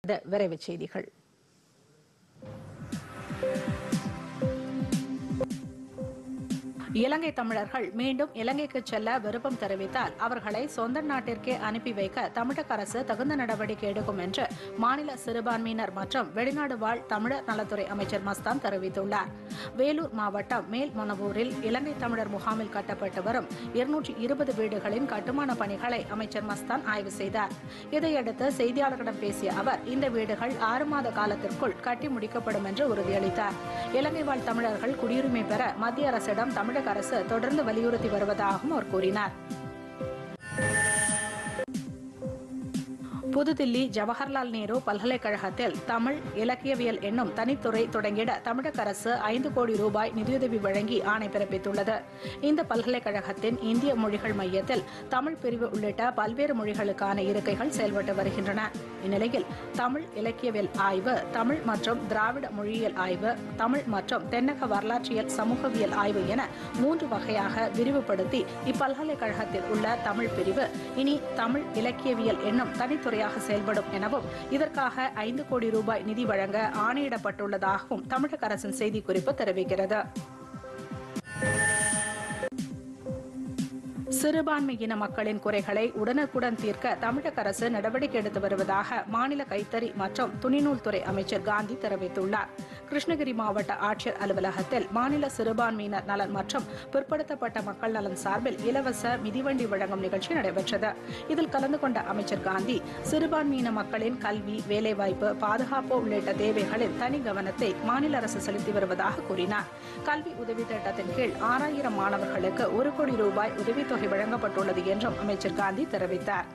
விரைவுச் செய்திகள் இலங்கை தமிழர்கள் மீண்டும் இலங்கைக்கு செல்ல விருப்பம் தெரிவித்தால் அவர்களை சொந்த நாட்டிற்கே அனுப்பி வைக்க தமிழக அரசு தகுந்த நடவடிக்கை எடுக்கும் என்று மாநில சிறுபான்மையினர் மற்றும் வெளிநாடு வாழ் தமிழர் நலத்துறை அமைச்சர் மஸ்தான் தெரிவித்துள்ளார் வேலூர் மாவட்டம் மேல்மொனவூரில் இலங்கை தமிழர் முகாமில் கட்டப்பட்டு வரும் இருநூற்றி இருபது வீடுகளின் கட்டுமான பணிகளை அமைச்சர் மஸ்தான் ஆய்வு செய்தார் இதையடுத்து செய்தியாளர்களிடம் பேசிய அவர் இந்த வீடுகள் ஆறு மாத காலத்திற்குள் கட்டி முடிக்கப்படும் என்று உறுதியளித்தார் இலங்கை வாழ் தமிழர்கள் குடியுரிமை பெற மத்திய அரசிடம் தமிழக அரசு தொடர்ந்து வலியுறுத்தி வருவதாகவும் அவர் கூறினார் புதுதில்லி ஜவஹர்லால் நேரு பல்கலைக்கழகத்தில் தமிழ் இலக்கியவியல் என்னும் தனித்துறை தொடங்கிட தமிழக அரசு ஐந்து கோடி ரூபாய் நிதியுதவி வழங்கி ஆணை பிறப்பித்துள்ளது இந்த பல்கலைக்கழகத்தின் இந்திய மொழிகள் மையத்தில் தமிழ் பிரிவு உள்ளிட்ட பல்வேறு மொழிகளுக்கான இருக்கைகள் செயல்பட்டு வருகின்றன இந்நிலையில் தமிழ் இலக்கியவியல் ஆய்வு தமிழ் மற்றும் திராவிட மொழியியல் ஆய்வு தமிழ் மற்றும் தென்னக வரலாற்றியல் சமூகவியல் ஆய்வு என மூன்று வகையாக விரிவுபடுத்தி இப்பல்கலைக்கழகத்தில் உள்ள தமிழ் பிரிவு இனி தமிழ் இலக்கியவியல் என்னும் தனித்துறையாக செயல்படும் எனவும் இதற்காக ஐந்து கோடி ரூபாய் நிதி வழங்க ஆணையிடப்பட்டுள்ளதாகவும் தமிழக அரசின் செய்திக்குறிப்பு தெரிவிக்கிறது சிறுபான்மையின மக்களின் குறைகளை உடனுக்குடன் தீர்க்க தமிழக அரசு நடவடிக்கை எடுத்து வருவதாக மாநில கைத்தறி மற்றும் துணிநூல் துறை அமைச்சர் காந்தி தெரிவித்துள்ளார் கிருஷ்ணகிரி மாவட்ட ஆட்சியர் அலுவலகத்தில் மாநில சிறுபான்மையினர் நலன் மற்றும் பிற்படுத்தப்பட்ட மக்கள் நலன் சார்பில் இலவச மிதிவண்டி வழங்கும் நிகழ்ச்சி நடைபெற்றது இதில் கலந்து கொண்ட அமைச்சர் காந்தி சிறுபான்மையின மக்களின் கல்வி வேலைவாய்ப்பு பாதுகாப்பு உள்ளிட்ட தேவைகளில் தனி கவனத்தை மாநில அரசு செலுத்தி வருவதாக கூறினார் கல்வி உதவி திட்டத்தின் கீழ் ஆறாயிரம் மாணவர்களுக்கு ஒரு கோடி ரூபாய் உதவித்தொகை வழங்கப்பட்டுள்ளது என்றும் அமைச்சர் காந்தி தெரிவித்தார்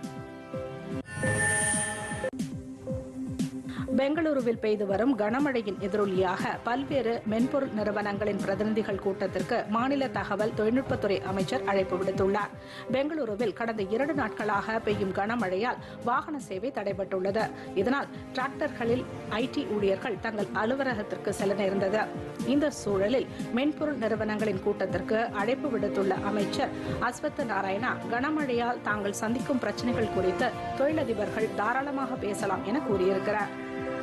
பெங்களூருவில் பெய்து வரும் கனமழையின் எதிரொலியாக பல்வேறு மென்பொருள் நிறுவனங்களின் பிரதிநிதிகள் கூட்டத்திற்கு மாநில தகவல் தொழில்நுட்பத்துறை அமைச்சர் அழைப்பு விடுத்துள்ளார் பெங்களூருவில் கடந்த இரண்டு நாட்களாக பெய்யும் கனமழையால் வாகன சேவை தடைபட்டுள்ளது இதனால் டிராக்டர்களில் ஐடி ஊழியர்கள் தங்கள் அலுவலகத்திற்கு செல்ல நேர்ந்தது இந்த சூழலில் மென்பொருள் நிறுவனங்களின் கூட்டத்திற்கு அழைப்பு விடுத்துள்ள அமைச்சர் அஸ்வத் நாராயணா கனமழையால் தாங்கள் சந்திக்கும் பிரச்சனைகள் குறித்து தொழிலதிபர்கள் தாராளமாக பேசலாம் என கூறியிருக்கிறார்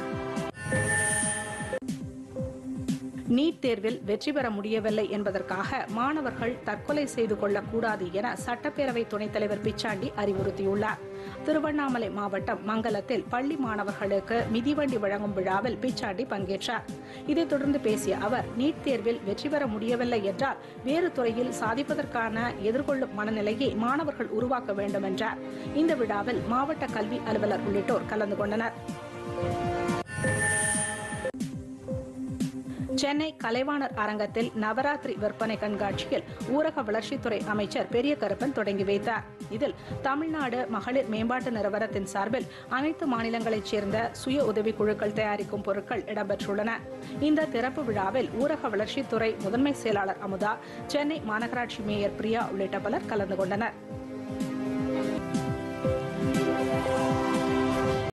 நீட் தேர்வில் வெற்றி பெற முடியவில்லை என்பதற்காக மாணவர்கள் தற்கொலை செய்து கொள்ளக்கூடாது என சட்டப்பேரவை துணைத் தலைவர் பிச்சாண்டி அறிவுறுத்தியுள்ளார் திருவண்ணாமலை மாவட்டம் மங்கலத்தில் பள்ளி மாணவர்களுக்கு மிதிவண்டி வழங்கும் விழாவில் பிச்சாண்டி பங்கேற்றார் இதைத் தொடர்ந்து பேசிய அவர் நீட் தேர்வில் வெற்றி பெற முடியவில்லை என்றால் வேறு துறையில் சாதிப்பதற்கான எதிர்கொள்ளும் மனநிலையை மாணவர்கள் உருவாக்க வேண்டும் என்றார் இந்த விழாவில் மாவட்ட கல்வி அலுவலர் உள்ளிட்டோர் கலந்து கொண்டனர் சென்னை கலைவாணர் அரங்கத்தில் நவராத்திரி விற்பனை கண்காட்சியில் ஊரக வளர்ச்சித்துறை அமைச்சர் பெரிய கருப்பன் தொடங்கி வைத்தார் இதில் தமிழ்நாடு மகளிர் மேம்பாட்டு நிறுவனத்தின் சார்பில் அனைத்து மாநிலங்களைச் சேர்ந்த சுய உதவி குழுக்கள் தயாரிக்கும் பொருட்கள் இடம்பெற்றுள்ளன இந்த திறப்பு விழாவில் ஊரக வளர்ச்சித்துறை முதன்மை செயலாளர் அமுதா சென்னை மாநகராட்சி மேயர் பிரியா உள்ளிட்ட பலர் கலந்து கொண்டனர்